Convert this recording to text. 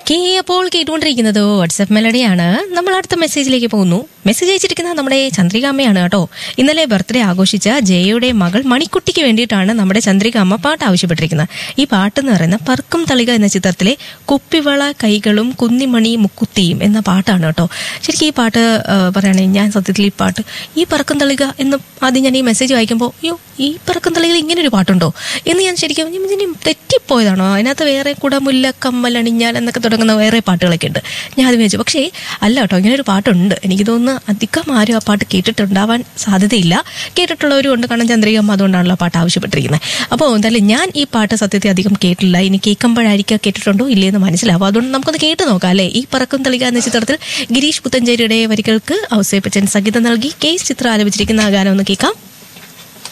okay അപ്പോൾ കേട്ടുകൊണ്ടിരിക്കുന്നത് WhatsApp മെലഡിയാണ് നമ്മൾ അടുത്ത മെസ്സേജിലേക്ക് പോകുന്നു മെസ്സേജ് അയച്ചിരിക്കുന്നത് നമ്മുടെ ചന്ദ്രികാമ്മയാണ് കേട്ടോ ഇന്നലെ ബർത്ത്ഡേ ആഘോഷിച്ച ജയയുടെ മകൾ മണിക്കുട്ടിക്ക് വേണ്ടിയിട്ടാണ് നമ്മുടെ ചന്ദ്രികാമ്മ പാട്ട് ആവശ്യപ്പെട്ടിരിക്കുന്നത് ഈ പാട്ട് എന്ന് പറയുന്ന പറക്കും തളിക എന്ന ചിത്രത്തിലെ കുപ്പിവള കൈകളും കുന്നിമണി മുക്കുത്തിയും എന്ന പാട്ടാണ് കേട്ടോ ശരിക്കും ഈ പാട്ട് ആ, പറയുകയാണെങ്കിൽ ഞാൻ സത്യത്തിൽ ഈ പാട്ട് ഈ പറക്കും തളിക എന്ന് ആദ്യം ഞാൻ ഈ മെസ്സേജ് വായിക്കുമ്പോൾ അയ്യോ ഈ പറക്കും തളികയിൽ ഇങ്ങനെ ഒരു പാട്ടുണ്ടോ എന്ന് ഞാൻ ശരിക്കും ഞാൻ ഇതിന് തെറ്റിപ്പോയതാണോ അതിനകത്ത് വേറെ കൂടെ മുല്ല കമ്മൽ അണിഞ്ഞാൽ എന്നൊക്കെ തുടങ്ങുന്ന വേറെ പാട്ടുകളൊക്കെ ഉണ്ട് ഞാൻ അത് വിചാരിച്ചു പക്ഷേ അല്ല കേട്ടോ ഇങ്ങനെ ഒരു പാട്ടുണ്ട് എനിക്ക് തോന്നുന്നു അധികം ആരും ആ പാട്ട് കേട്ടിട്ടുണ്ടാവാൻ സാധ്യതയില്ല കേട്ടിട്ടുള്ളവരും ഉണ്ട് കാരണം ചന്ദ്രികമ്മ അതുകൊണ്ടാണല്ലോ ആ പാട്ട് ആവശ്യപ്പെട്ടിരിക്കുന്നത് അപ്പോൾ എന്തായാലും ഞാൻ ഈ പാട്ട് സത്യത്തിൽ അധികം കേട്ടില്ല ഇനി കേൾക്കുമ്പോഴായിരിക്കും കേട്ടിട്ടുണ്ടോ ഇല്ലയെന്ന് മനസ്സിലാവും അതുകൊണ്ട് നമുക്കൊന്ന് കേട്ട് നോക്കാം അല്ലേ ഈ പറക്കും തളിക എന്ന ചിത്രത്തിൽ ഗിരീഷ് പുത്തഞ്ചേരിയുടെ വരികൾക്ക് ഔസേപ്പച്ചൻ സംഗീതം നൽകി കേസ് ചിത്ര ആലപിച്ചിരിക്കുന്ന ആ ഗാനം ഒന്ന് കേൾക്കാം